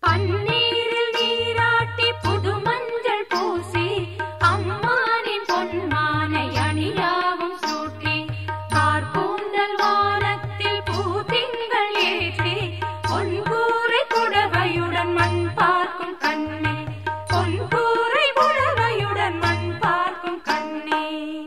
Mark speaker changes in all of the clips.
Speaker 1: பன்னீரில் நீராட்டி புது மஞ்சள் பூசி அம்மானின் பொன்மானை அணியாவும் சூட்டி கார்கூந்தல் வானத்தில் பூதிங்கள் ஏற்றி பொன்கூரை புடவையுடன் மண் பார்க்கும் கண்ணே பொன்கூரை புடவையுடன் மண் பார்க்கும் கண்ணே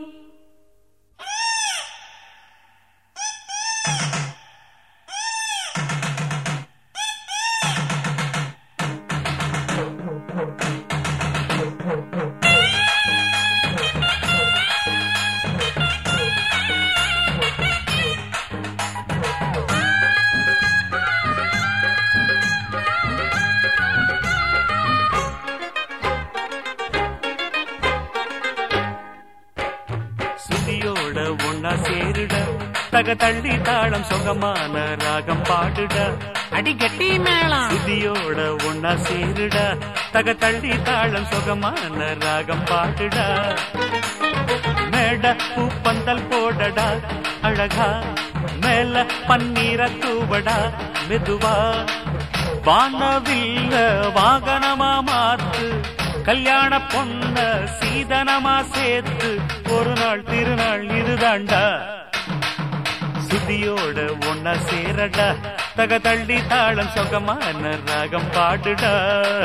Speaker 2: சுதியோட ஒன்னா சேருட தக தள்ளி தாளம் சுகமான ராகம் பாடுட
Speaker 3: அடி கட்டி மேளம்
Speaker 2: சுதியோட ஒன்னா சேருட தக தள்ளி தாளம் சுகமான ராகம் பாடுட மேட பூப்பந்தல் போடடா அழகா மேல பன்னீர தூவடா மெதுவா வானவில்ல வாகனமா மாத்து கல்யாண பொண்ண சீதனமா சேர்த்து ஒரு நாள் திருநாள் இதுதாண்டா சுதியோட ஒன்னா சேரடா தக தள்ளி தாளம் சொகமான ராகம் பாடுடா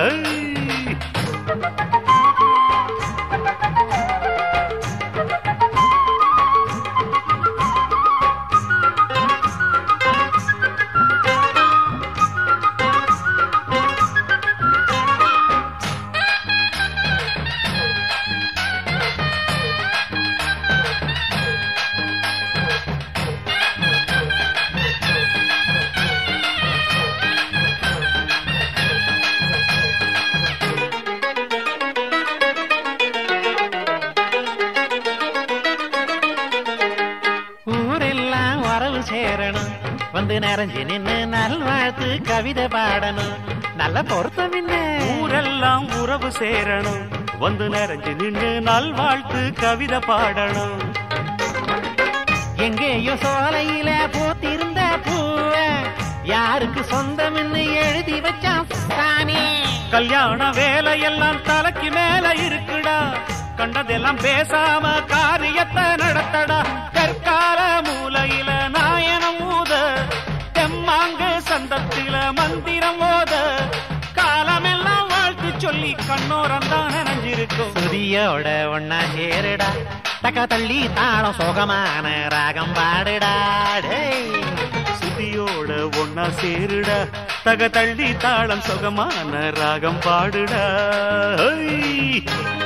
Speaker 3: ஊரெல்லாம் வரவு சேரணும் வந்து நிறைஞ்சு நின்னு நல்வாழ்த்து கவிதை பாடணும் நல்ல பொருத்தம் என்ன
Speaker 2: ஊரெல்லாம் உறவு சேரணும் வந்து நிறைஞ்சு நின்று நல்வாழ்த்து கவிதை பாடணும்
Speaker 3: எங்கேயோ சோலையில பூத்திருந்த பூவ யாருக்கு சொந்தம்னு எழுதி வச்சான் சாமி
Speaker 2: கல்யாண வேலையெல்லாம் தலைக்கு மேல இருக்குடா கண்டதெல்லாம் பேசாம காரியத்தை நடத்தடா கற்கால மூலையில நாயனம் ஊத தெம்மாங்கு சந்தத்தில மந்திரம் ஓத காலமெல்லாம் வாழ்த்து சொல்லி கண்ணோரம் தான் நனைஞ்சிருக்கும்
Speaker 3: சுதியோட ஒன்னா சேருடா தக்க தள்ளி தாளம் சோகமான ராகம் பாடுடா டேய்
Speaker 2: சுதியோட ஒன்னா சேருடா தக தள்ளி தாளம் சுகமான ராகம் பாடுடா ஹை!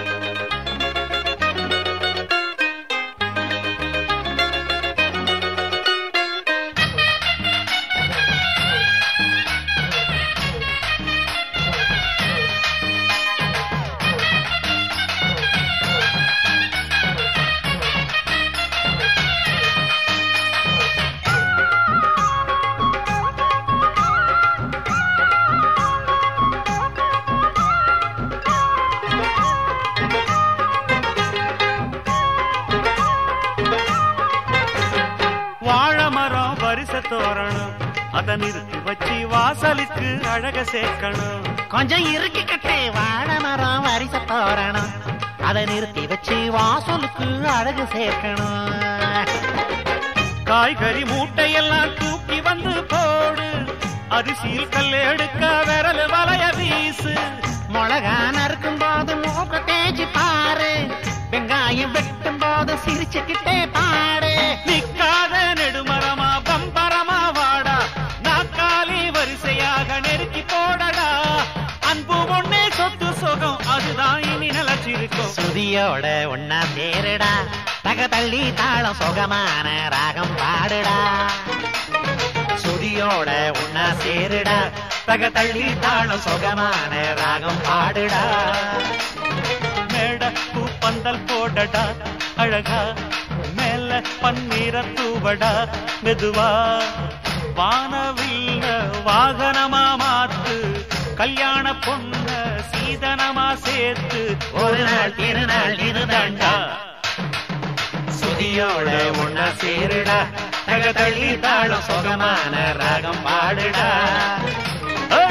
Speaker 2: வாழை மரம் வரிசை தோரணும் அதை நிறுத்தி வச்சு வாசலுக்கு அழக சேர்க்கணும்
Speaker 3: கொஞ்சம் இறுக்கி கட்டே வாழை மரம் வரிசை தோரணம் அதை நிறுத்தி வச்சு வாசலுக்கு அழகு சேர்க்கணும்
Speaker 2: காய்கறி மூட்டையெல்லாம் தூக்கி வந்து போடு அரிசியில் கல் எடுக்க விரல் வளைய வீசு
Speaker 3: மிளகா நறுக்கும் போது மூக்க தேய்ச்சி பாரு வெங்காயம் வெட்டும் போது சிரிச்சுக்கிட்டே பாடு
Speaker 2: நிக்காத நெடுமரமா பம்பரமா வாடா நாக்காலி வரிசையாக நெருக்கி போடடா அன்பு ஒண்ணே சொத்து சுகம் அதுதான் இனி நிலச்சிருக்கும்
Speaker 3: சுதியோட ஒன்னா சேருடா தக தள்ளி தாளம் சுகமான ராகம் பாடுடா சுதியோட ஒன்னா சேருடா தக தள்ளி தாளம் சுகமான ராகம் பாடுடா
Speaker 2: மேட பூப்பந்தல் போடடா அழகா மேல பன்னீர தூவடா மெதுவா வானவில்ல வாகனமா மாத்து கல்யாண பொண்ண சீதனமா சேர்த்து
Speaker 3: ஒரு நாள் திருநாள் இதுதாண்டா சுதியோட ஒன்னா சேருடா தக தள்ளி தாளம் சுகமான ராகம் பாடுடா
Speaker 2: ஏய்!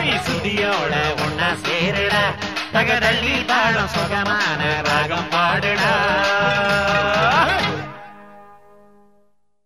Speaker 3: ஹோய் சுதியோட ஒன்னா சேருடா தகதள்ளி தாளம் சுகமான ராகம் பாடுடா